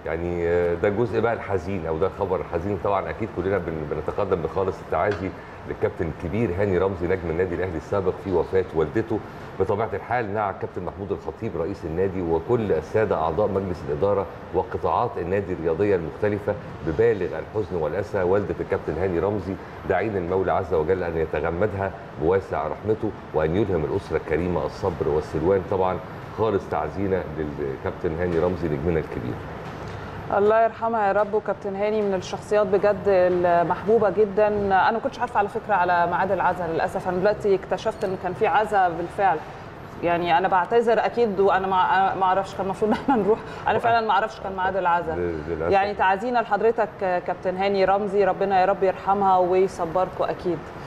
يعني آه، ده الجزء بقى الحزين او ده الخبر الحزين طبعا اكيد كلنا بن- بنتقدم بخالص التعازي للكابتن الكبير هاني رمزي نجم النادي الاهلي السابق في وفاه والدته بطبيعه الحال نعى الكابتن محمود الخطيب رئيس النادي وكل الساده اعضاء مجلس الاداره وقطاعات النادي الرياضيه المختلفه ببالغ الحزن والاسى والده الكابتن هاني رمزي داعين المولى عز وجل ان يتغمدها بواسع رحمته وان يلهم الاسره الكريمه الصبر والسلوان طبعا خالص تعزينا للكابتن هاني رمزي نجمنا الكبير الله يرحمها يا رب وكابتن هاني من الشخصيات بجد المحبوبه جدا انا ما كنتش عارفه على فكره على ميعاد العزاء للاسف انا دلوقتي اكتشفت ان كان في عزاء بالفعل يعني انا بعتذر اكيد وانا ما ما اعرفش كان المفروض ان احنا نروح انا فعلا ما اعرفش كان ميعاد العزاء للأسف. يعني تعزينا لحضرتك كابتن هاني رمزي ربنا يا رب يرحمها ويصبركم اكيد